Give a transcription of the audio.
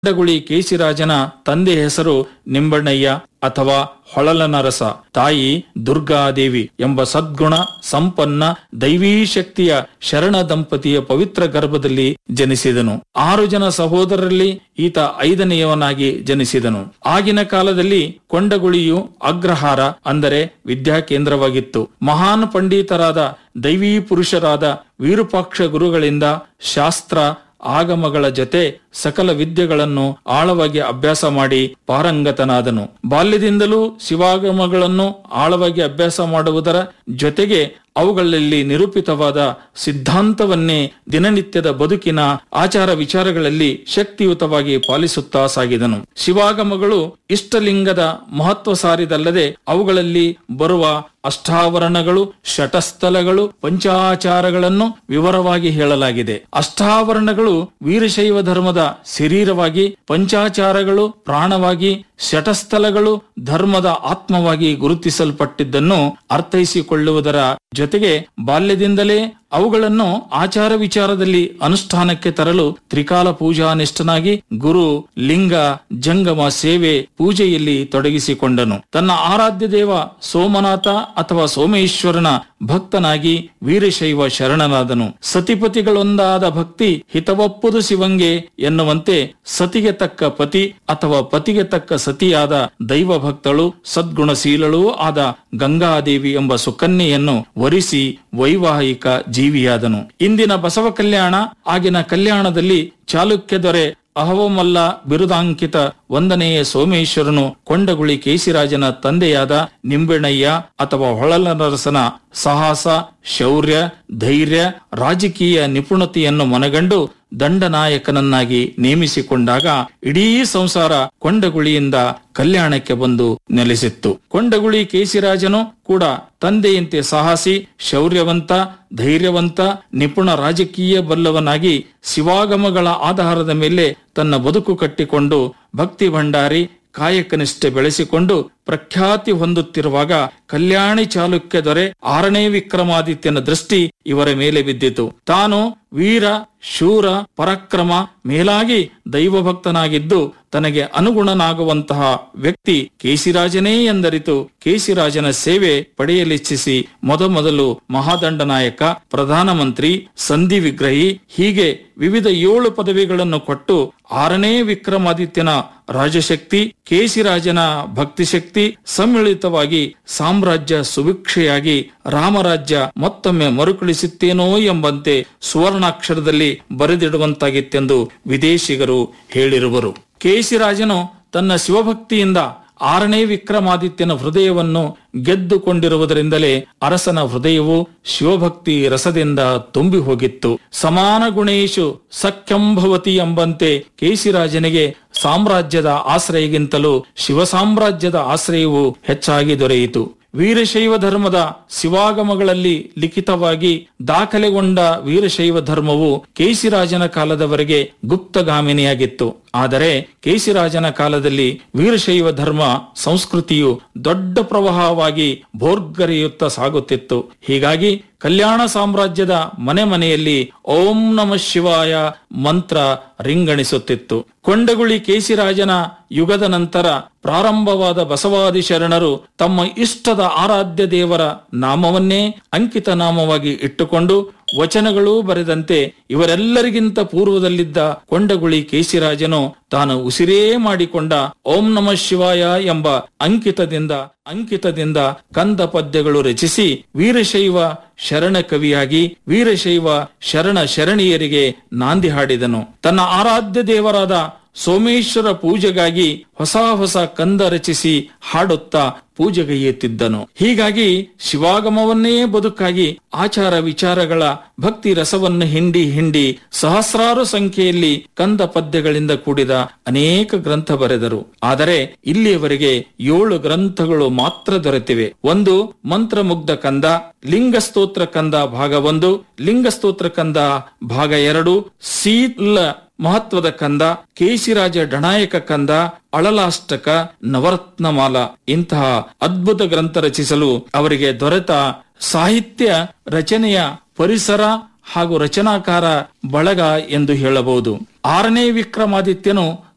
ಕೊಂಡಗುಳಿ ಕೇಸಿರಾಜನ ತಂದೆ ಹೆಸರು ನಿಂಬಣ್ಣಯ್ಯ ಅಥವಾ ಹೊಳಲನರಸ ತಾಯಿ ದುರ್ಗಾದೇವಿ ಎಂಬ ಸದ್ಗುಣ ಸಂಪನ್ನ ದೈವೀ ಶಕ್ತಿಯ ಶರಣ ದಂಪತಿಯ ಪವಿತ್ರ ಗರ್ಭದಲ್ಲಿ ಜನಿಸಿದನು ಆರು ಜನ ಸಹೋದರರಲ್ಲಿ ಈತ ಐದನೆಯವನಾಗಿ ಜನಿಸಿದನು ಆಗಿನ ಕಾಲದಲ್ಲಿ ಕೊಂಡಗುಳಿಯು ಅಗ್ರಹಾರ ಅಂದರೆ ವಿದ್ಯಾ ಕೇಂದ್ರವಾಗಿತ್ತು ಮಹಾನ್ ಪಂಡಿತರಾದ ದೈವೀ ಪುರುಷರಾದ ವಿರೂಪಾಕ್ಷ ಗುರುಗಳಿಂದ ಶಾಸ್ತ್ರ ಆಗಮಗಳ ಜೊತೆ ಸಕಲ ವಿದ್ಯೆಗಳನ್ನು ಆಳವಾಗಿ ಅಭ್ಯಾಸ ಮಾಡಿ ಪಾರಂಗತನಾದನು ಬಾಲ್ಯದಿಂದಲೂ ಶಿವಾಗಮಗಳನ್ನು ಆಳವಾಗಿ ಅಭ್ಯಾಸ ಮಾಡುವುದರ ಜೊತೆಗೆ ಅವುಗಳಲ್ಲಿ ನಿರೂಪಿತವಾದ ಸಿದ್ಧಾಂತವನ್ನೇ ದಿನನಿತ್ಯದ ಬದುಕಿನ ಆಚಾರ ವಿಚಾರಗಳಲ್ಲಿ ಶಕ್ತಿಯುತವಾಗಿ ಪಾಲಿಸುತ್ತಾ ಸಾಗಿದನು ಶಿವಾಗಮಗಳು ಇಷ್ಟಲಿಂಗದ ಮಹತ್ವ ಸಾರಿದಲ್ಲದೆ ಅವುಗಳಲ್ಲಿ ಬರುವ ಅಷ್ಟಾವರಣಗಳು ಶಟಸ್ಥಲಗಳು ಪಂಚಾಚಾರಗಳನ್ನು ವಿವರವಾಗಿ ಹೇಳಲಾಗಿದೆ ಅಷ್ಟಾವರಣಗಳು ವೀರಶೈವ ಧರ್ಮದ ಶರೀರವಾಗಿ ಪಂಚಾಚಾರಗಳು ಪ್ರಾಣವಾಗಿ ಶಟಸ್ಥಲಗಳು ಧರ್ಮದ ಆತ್ಮವಾಗಿ ಗುರುತಿಸಲ್ಪಟ್ಟಿದ್ದನ್ನು ಅರ್ಥೈಸಿಕೊಳ್ಳುವುದರ ಜೊತೆಗೆ ಬಾಲ್ಯದಿಂದಲೇ ಅವುಗಳನ್ನು ಆಚಾರ ವಿಚಾರದಲ್ಲಿ ಅನುಷ್ಠಾನಕ್ಕೆ ತರಲು ತ್ರಿಕಾಲ ಪೂಜಾನಿಷ್ಠನಾಗಿ ಗುರು ಲಿಂಗ ಜಂಗಮ ಸೇವೆ ಪೂಜೆಯಲ್ಲಿ ತೊಡಗಿಸಿಕೊಂಡನು ತನ್ನ ಆರಾಧ್ಯ ದೇವ ಸೋಮನಾಥ ಅಥವಾ ಸೋಮೇಶ್ವರನ ಭಕ್ತನಾಗಿ ವೀರಶೈವ ಶರಣನಾದನು ಸತಿಪತಿಗಳೊಂದಾದ ಭಕ್ತಿ ಹಿತವಪ್ಪುದು ಶಿವಂಗೆ ಎನ್ನುವಂತೆ ಸತಿಗೆ ತಕ್ಕ ಪತಿ ಅಥವಾ ಪತಿಗೆ ತಕ್ಕ ಸತಿಯಾದ ದೈವ ಭಕ್ತಳು ಸದ್ಗುಣಶೀಲಳೂ ಆದ ಗಂಗಾದೇವಿ ಎಂಬ ಸುಕನ್ಯೆಯನ್ನು ವರಿಸಿ ವೈವಾಹಿಕ ಜೀವಿಯಾದನು ಇಂದಿನ ಬಸವ ಕಲ್ಯಾಣ ಆಗಿನ ಕಲ್ಯಾಣದಲ್ಲಿ ಚಾಲುಕ್ಯ ದೊರೆ ಅಹವಮಲ್ಲ ಬಿರುದಾಂಕಿತ ಒಂದನೆಯ ಸೋಮೇಶ್ವರನು ಕೊಂಡಗುಳಿ ಕೇಸಿರಾಜನ ತಂದೆಯಾದ ನಿಂಬೆಣಯ್ಯ ಅಥವಾ ಹೊಳಲನರಸನ ಸಾಹಸ ಶೌರ್ಯ ಧೈರ್ಯ ರಾಜಕೀಯ ನಿಪುಣತೆಯನ್ನು ಮನಗಂಡು ದಂಡನಾಯಕನನ್ನಾಗಿ ನೇಮಿಸಿಕೊಂಡಾಗ ಇಡೀ ಸಂಸಾರ ಕೊಂಡಗುಳಿಯಿಂದ ಕಲ್ಯಾಣಕ್ಕೆ ಬಂದು ನೆಲೆಸಿತ್ತು ಕೊಂಡಗುಳಿ ಕೇಸಿರಾಜನು ಕೂಡ ತಂದೆಯಂತೆ ಸಾಹಸಿ ಶೌರ್ಯವಂತ ಧೈರ್ಯವಂತ ನಿಪುಣ ರಾಜಕೀಯ ಬಲ್ಲವನಾಗಿ ಶಿವಾಗಮಗಳ ಆಧಾರದ ಮೇಲೆ ತನ್ನ ಬದುಕು ಕಟ್ಟಿಕೊಂಡು ಭಕ್ತಿ ಭಂಡಾರಿ ಕಾಯಕನಿಷ್ಠೆ ಬೆಳೆಸಿಕೊಂಡು ಪ್ರಖ್ಯಾತಿ ಹೊಂದುತ್ತಿರುವಾಗ ಕಲ್ಯಾಣಿ ಚಾಲುಕ್ಯ ದೊರೆ ಆರನೇ ವಿಕ್ರಮಾದಿತ್ಯನ ದೃಷ್ಟಿ ಇವರ ಮೇಲೆ ಬಿದ್ದಿತು ತಾನು ವೀರ ಶೂರ ಪರಾಕ್ರಮ ಮೇಲಾಗಿ ದೈವಭಕ್ತನಾಗಿದ್ದು ತನಗೆ ಅನುಗುಣನಾಗುವಂತಹ ವ್ಯಕ್ತಿ ಕೇಸಿರಾಜನೇ ಎಂದರಿತು ಕೇಸಿರಾಜನ ಸೇವೆ ಪಡೆಯಲಿಚ್ಛಿಸಿ ಮೊದಮೊದಲು ಮಹಾದಂಡನಾಯಕ ಪ್ರಧಾನಮಂತ್ರಿ ಸಂಧಿ ವಿಗ್ರಹಿ ಹೀಗೆ ವಿವಿಧ ಏಳು ಪದವಿಗಳನ್ನು ಕೊಟ್ಟು ಆರನೇ ವಿಕ್ರಮಾದಿತ್ಯನ ರಾಜಶಕ್ತಿ ಕೇಸಿರಾಜನ ಭಕ್ತಿಶಕ್ತಿ ಸಮ್ಮಿಳಿತವಾಗಿ ಸಾಮ್ರಾಜ್ಯ ಸುಭಿಕ್ಷೆಯಾಗಿ ರಾಮರಾಜ್ಯ ಮತ್ತೊಮ್ಮೆ ಮರುಕಳಿಸುತ್ತೇನೋ ಎಂಬಂತೆ ಸುವರ್ಣಾಕ್ಷರದಲ್ಲಿ ಬರೆದಿಡುವಂತಾಗಿತ್ತೆಂದು ವಿದೇಶಿಗರು ಹೇಳಿರುವರು ಕೇಸಿರಾಜನು ತನ್ನ ಶಿವಭಕ್ತಿಯಿಂದ ಆರನೇ ವಿಕ್ರಮಾದಿತ್ಯನ ಹೃದಯವನ್ನು ಗೆದ್ದುಕೊಂಡಿರುವುದರಿಂದಲೇ ಅರಸನ ಹೃದಯವು ಶಿವಭಕ್ತಿ ರಸದಿಂದ ತುಂಬಿ ಹೋಗಿತ್ತು ಸಮಾನ ಗುಣೇಶು ಸಖ್ಯಂಭವತಿ ಎಂಬಂತೆ ಕೇಸಿರಾಜನಿಗೆ ಸಾಮ್ರಾಜ್ಯದ ಆಶ್ರಯಗಿಂತಲೂ ಶಿವ ಸಾಮ್ರಾಜ್ಯದ ಆಶ್ರಯವು ಹೆಚ್ಚಾಗಿ ದೊರೆಯಿತು ವೀರಶೈವ ಧರ್ಮದ ಶಿವಾಗಮಗಳಲ್ಲಿ ಲಿಖಿತವಾಗಿ ದಾಖಲೆಗೊಂಡ ವೀರಶೈವ ಧರ್ಮವು ಕೇಸಿರಾಜನ ಕಾಲದವರೆಗೆ ಗುಪ್ತಗಾಮಿನಿಯಾಗಿತ್ತು ಆದರೆ ಕೇಸಿರಾಜನ ಕಾಲದಲ್ಲಿ ವೀರಶೈವ ಧರ್ಮ ಸಂಸ್ಕೃತಿಯು ದೊಡ್ಡ ಪ್ರವಾಹವಾಗಿ ಭೋರ್ಗರೆಯುತ್ತಾ ಸಾಗುತ್ತಿತ್ತು ಹೀಗಾಗಿ ಕಲ್ಯಾಣ ಸಾಮ್ರಾಜ್ಯದ ಮನೆ ಮನೆಯಲ್ಲಿ ಓಂ ನಮ ಶಿವಾಯ ಮಂತ್ರ ರಿಂಗಣಿಸುತ್ತಿತ್ತು ಕೊಂಡಗುಳಿ ಕೇಸಿರಾಜನ ಯುಗದ ನಂತರ ಪ್ರಾರಂಭವಾದ ಬಸವಾದಿ ಶರಣರು ತಮ್ಮ ಇಷ್ಟದ ಆರಾಧ್ಯ ದೇವರ ನಾಮವನ್ನೇ ಅಂಕಿತ ನಾಮವಾಗಿ ಇಟ್ಟುಕೊಂಡು ವಚನಗಳೂ ಬರೆದಂತೆ ಇವರೆಲ್ಲರಿಗಿಂತ ಪೂರ್ವದಲ್ಲಿದ್ದ ಕೊಂಡಗುಳಿ ಕೇಸಿರಾಜನು ತಾನು ಉಸಿರೇ ಮಾಡಿಕೊಂಡ ಓಂ ನಮ ಶಿವಾಯ ಎಂಬ ಅಂಕಿತದಿಂದ ಅಂಕಿತದಿಂದ ಕಂದ ಪದ್ಯಗಳು ರಚಿಸಿ ವೀರಶೈವ ಶರಣ ಕವಿಯಾಗಿ ವೀರಶೈವ ಶರಣ ಶರಣೀಯರಿಗೆ ನಾಂದಿ ಹಾಡಿದನು ತನ್ನ ಆರಾಧ್ಯ ದೇವರಾದ ಸೋಮೇಶ್ವರ ಪೂಜೆಗಾಗಿ ಹೊಸ ಹೊಸ ಕಂದ ರಚಿಸಿ ಹಾಡುತ್ತಾ ಪೂಜೆಗೈಯುತ್ತಿದ್ದನು ಹೀಗಾಗಿ ಶಿವಾಗಮವನ್ನೇ ಬದುಕಾಗಿ ಆಚಾರ ವಿಚಾರಗಳ ಭಕ್ತಿ ರಸವನ್ನು ಹಿಂಡಿ ಹಿಂಡಿ ಸಹಸ್ರಾರು ಸಂಖ್ಯೆಯಲ್ಲಿ ಕಂದ ಪದ್ಯಗಳಿಂದ ಕೂಡಿದ ಅನೇಕ ಗ್ರಂಥ ಬರೆದರು ಆದರೆ ಇಲ್ಲಿಯವರೆಗೆ ಏಳು ಗ್ರಂಥಗಳು ಮಾತ್ರ ದೊರೆತಿವೆ ಒಂದು ಮಂತ್ರಮುಗ್ಧ ಕಂದ ಲಿಂಗಸ್ತೋತ್ರ ಕಂದ ಭಾಗ ಒಂದು ಲಿಂಗಸ್ತೋತ್ರ ಕಂದ ಭಾಗ ಎರಡು ಶೀಲ ಮಹತ್ವದ ಕಂದ ಕೇಶಿರಾಜ ಡಣಾಯಕ ಕಂದ ಅಳಲಾಷ್ಟಕ ನವರತ್ನಮಾಲ ಇಂತಹ ಅದ್ಭುತ ಗ್ರಂಥ ರಚಿಸಲು ಅವರಿಗೆ ದೊರೆತ ಸಾಹಿತ್ಯ ರಚನೆಯ ಪರಿಸರ ಹಾಗೂ ರಚನಾಕಾರ ಬಳಗ ಎಂದು ಹೇಳಬಹುದು ಆರನೇ ವಿಕ್ರಮಾದಿತ್ಯನು